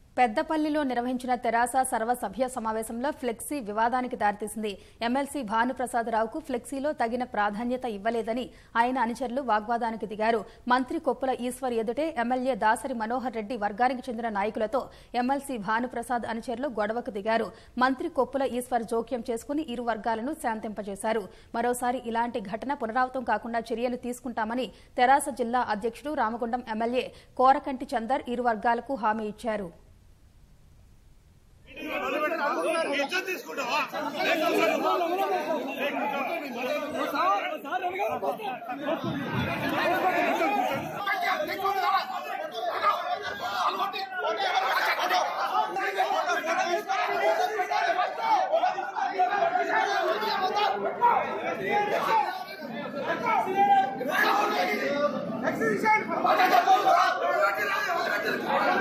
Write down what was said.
పెద్దపల్లిలో నిర్వహించిన తెరాస సర్వసభ్య సమావేశంలో ఫ్లెక్సీ వివాదానికి దారితీసింది ఎమ్మెల్సీ భానుప్రసాదరావుకు ఫ్లెక్సీలో తగిన ప్రాధాన్యత ఇవ్వలేదని ఆయన అనుచరులు వాగ్వాదానికి దిగారు మంత్రి కొప్పుల ఈశ్వర్ ఎదుటే ఎమ్మెల్యే దాసరి మనోహర్ రెడ్డి వర్గానికి చెందిన నాయకులతో ఎమ్మెల్సీ భానుప్రసాద్ అనుచరులు గొడవకు దిగారు మంత్రి కొప్పుల ఈశ్వర్ జోక్యం చేసుకుని ఇరు వర్గాలను శాంతింపజేశారు మరోసారి ఇలాంటి ఘటన పునరావృతం కాకుండా చర్యలు తీసుకుంటామని తెరాస జిల్లా అధ్యక్షుడు రామగుండం ఎమ్మెల్యే కోరకంటి చందర్ ఇరు వర్గాలకు హామీ ఇచ్చారు ఇజ్జత్ తీసుకుంటావా Exhibition!